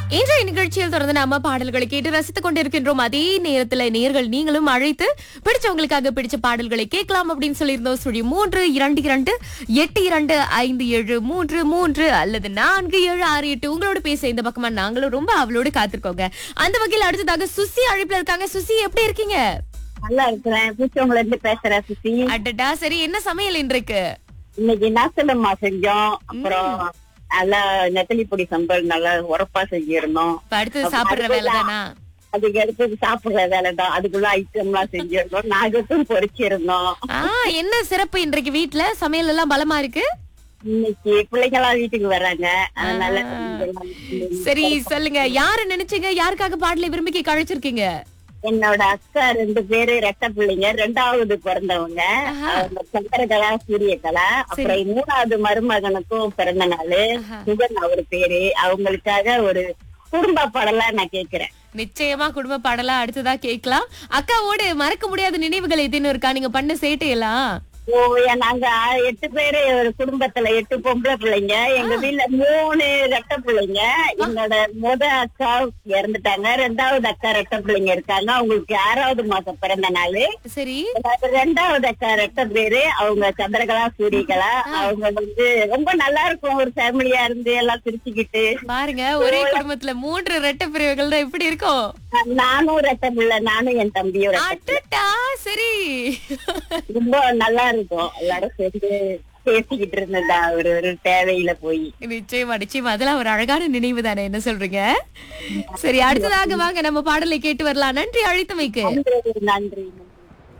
இன்றைய நிகழ்ச்சியில் தொடர்ந்து நாம பாடல்களை கேட்டு ரசித்துக் கொண்டிருக்கின்றோம் அதே நேரத்துல நேர்கள் நீங்களும் அழைத்து பிடிச்சவங்களுக்காக பிடிச்ச பாடல்களை கேட்கலாம் அப்படின்னு சொல்லியிருந்தோம் சுழி மூன்று இரண்டு இரண்டு எட்டு இரண்டு ஐந்து ஏழு மூன்று மூன்று அல்லது நான்கு ஏழு ஆறு எட்டு உங்களோட பேச இந்த பக்கமா நாங்களும் ரொம்ப அவளோடு காத்திருக்கோங்க அந்த வகையில் அடுத்ததாக சுசி அழைப்புல இருக்காங்க சுசி எப்படி இருக்கீங்க நல்லா இருக்கிறேன் பூச்சவங்கள இருந்து பேசுறேன் சுசி அடடா சரி என்ன சமையல் இன்றைக்கு இன்னைக்கு நாசலம்மா செஞ்சோம் அப்புறம் நல்லா நெத்தலி பொடி சம்பல் நல்லா உரப்பா செஞ்சிருந்தோம் இப்ப அடுத்தது சாப்பிடுற வேலை தானா அதுக்கு அடுத்தது சாப்பிடுற வேலை தான் அதுக்குள்ள ஐட்டம் எல்லாம் செஞ்சிருந்தோம் நாகத்தும் பொரிச்சிருந்தோம் ஆ என்ன சிறப்பு இன்றைக்கு வீட்ல சமையல் எல்லாம் பலமா இருக்கு இன்னைக்கு பிள்ளைங்க எல்லாம் வீட்டுக்கு வர்றாங்க அதனால சரி சொல்லுங்க யாரு நினைச்சீங்க யாருக்காக பாடலை விரும்பி கழிச்சிருக்கீங்க என்னோட அக்கா ரெண்டு பேரு ரெட்ட பிள்ளைங்க ரெண்டாவது பிறந்தவங்க அவங்க சந்திரகலா சூரியகலா அப்புறம் மூணாவது மருமகனுக்கும் பிறந்த நாள் சுகன் அவர் பேரு அவங்களுக்காக ஒரு குடும்ப பாடலாம் நான் கேக்குறேன் நிச்சயமா குடும்ப பாடலா அடுத்ததா கேட்கலாம் அக்காவோடு மறக்க முடியாத நினைவுகள் எதுன்னு இருக்கா நீங்க பண்ண சேட்டையெல்லாம் ஓ ஏ- நாங்க ஆ- எட்டு பேரு ஒரு குடும்பத்துல எட்டு பொம்பளை பிள்ளைங்க எங்க வீட்ல மூணு ரெட்ட பிள்ளைங்க என்னோட முத அக்கா இறந்துட்டாங்க ரெண்டாவது அக்கா ரெட்ட பிள்ளைங்க இருக்காங்க அவங்களுக்கு ஆறாவது மாசம் பிறந்த நாள் சரி ரெண்டாவது அக்கா ரெட்ட பேரு அவங்க சந்திரகலா சூரியகலா அவங்க வந்து ரொம்ப நல்லா இருக்கும் ஒரு ஃபேமிலியா இருந்து எல்லாம் சிரிச்சுக்கிட்டு பாருங்க ஒரே குடும்பத்துல மூன்று ரெட்டை பிரிவுகள் தான் எப்படி இருக்கும் நானும் ரெட்ட பிள்ளை நானும் என் தம்பியும் ரெட்டை அடடா சரி ரொம்ப நல்லா இருக்கும் எல்லாரும் சேர்ந்து பேசிக்கிட்டு இருந்ததா ஒரு ஒரு தேவையில போய் நிச்சயமா நிச்சயமா அதெல்லாம் ஒரு அழகான நினைவு தானே என்ன சொல்றீங்க சரி அடுத்ததாக வாங்க நம்ம பாடலை கேட்டு வரலாம் நன்றி அழைத்தமைக்கு நன்றி நன்றி